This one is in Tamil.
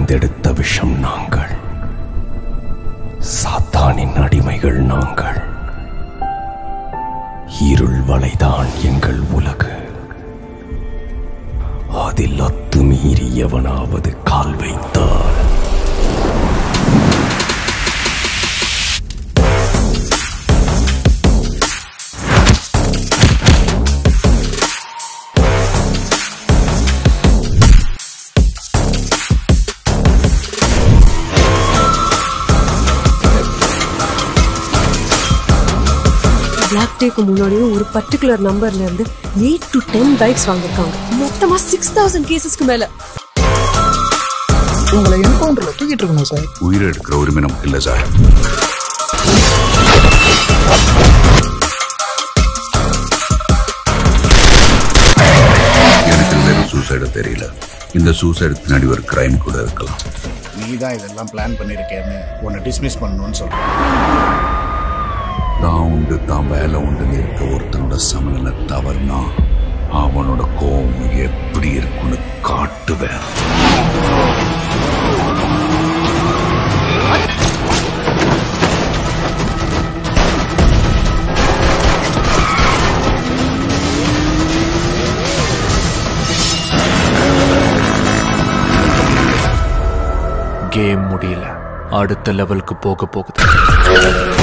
கடைந்தெடுத்த விஷம் நாங்கள் சாத்தானின் அடிமைகள் நாங்கள் இருள் வலைதான் எங்கள் உலகு அதில் அத்துமீறி எவனாவது கால் வைத்தால் பிளாக் டேக்கு முன்னாடியும் ஒரு பர்டிகுலர் நம்பர்ல இருந்து எயிட் டு டென் பைக்ஸ் வாங்கியிருக்காங்க மொத்தமா சிக்ஸ் தௌசண்ட் கேசஸ்க்கு மேல உங்களை என்கவுண்டர்ல தூக்கிட்டு இருக்கணும் சார் உயிரை எடுக்கிற உரிமை நமக்கு இல்லை சார் எனக்கு வெறும் சூசைடு தெரியல இந்த சூசைடு பின்னாடி ஒரு கிரைம் கூட இருக்கலாம் நீ தான் இதெல்லாம் பிளான் பண்ணியிருக்கேன்னு உன்னை டிஸ்மிஸ் பண்ணணும்னு சொல்கிறேன் தான் உண்டு தான் வேலை உண்டுன்னு இருக்க ஒருத்தனோட சமநிலை தவறுனா அவனோட கோவம் எப்படி இருக்குன்னு காட்டுவேன் கேம் முடியல அடுத்த லெவலுக்கு போக போகுது